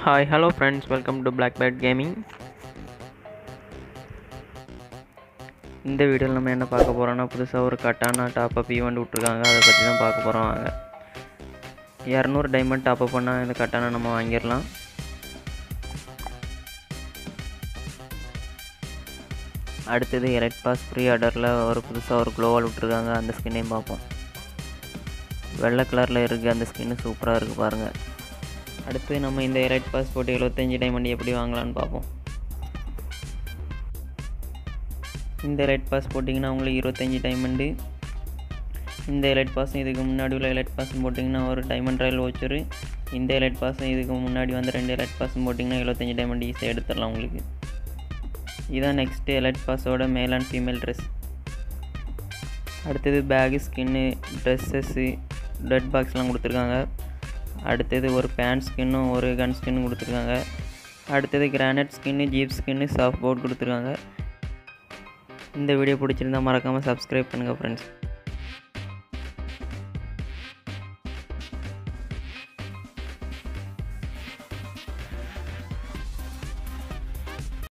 hi hello friends welcome to black pad gaming இந்த வீடியோவில் நம்ம என்ன பார்க்க போகிறோம்னா புதுசாக ஒரு கட்டான டாப்அப் ஈவெண்ட் விட்ருக்காங்க அதை பற்றி தான் பார்க்க போகிறோம் வாங்க இரநூறு டைமண்ட் டாப்அப் பண்ணால் இந்த கட்டான நம்ம வாங்கிடலாம் அடுத்தது எலைட் பாஸ் ப்ரீ ஆர்டரில் ஒரு புதுசாக ஒரு க்ளோவால் விட்ருக்காங்க அந்த ஸ்கின்னையும் பார்ப்போம் வெள்ளை கலரில் இருக்குது அந்த ஸ்கின்னு சூப்பராக இருக்குது பாருங்கள் அடுத்து நம்ம இந்த எலைட் பாஸ் போட்டு எழுபத்தஞ்சி டைமண்ட் எப்படி வாங்கலாம்னு பார்ப்போம் இந்த எலைட் பாஸ் போட்டிங்கன்னா உங்களுக்கு இருபத்தஞ்சி டைமண்டு இந்த எலைட் பாஸும் இதுக்கு முன்னாடி உள்ள எலைட் பாஸும் போட்டிங்கன்னா ஒரு டைமண்ட் ராயல் வச்சுரு இந்த எலைட் பாஸும் இதுக்கு முன்னாடி வந்து ரெண்டு எலைட் பாஸும் போட்டிங்கன்னா எழுபத்தஞ்சி டைமண்ட் ஈஸியாக எடுத்துடலாம் உங்களுக்கு இதான் நெக்ஸ்ட்டு எலைட் பாஸோட மேல் அண்ட் ஃபீமேல் ட்ரெஸ் அடுத்தது பேகு ஸ்கின்னு ட்ரெஸ்ஸஸ்ஸு ரெட் பாக்ஸ்லாம் கொடுத்துருக்காங்க அடுத்தது ஒரு பேண்ட் ஸ்கின்னும் ஒரு கன் ஸ்கின்னும் கொடுத்துருக்காங்க அடுத்தது granite skin jeep skin soft board கொடுத்துருக்காங்க இந்த வீடியோ பிடிச்சிருந்தா மறக்காமல் சப்ஸ்கிரைப் பண்ணுங்கள் ஃப்ரெண்ட்ஸ்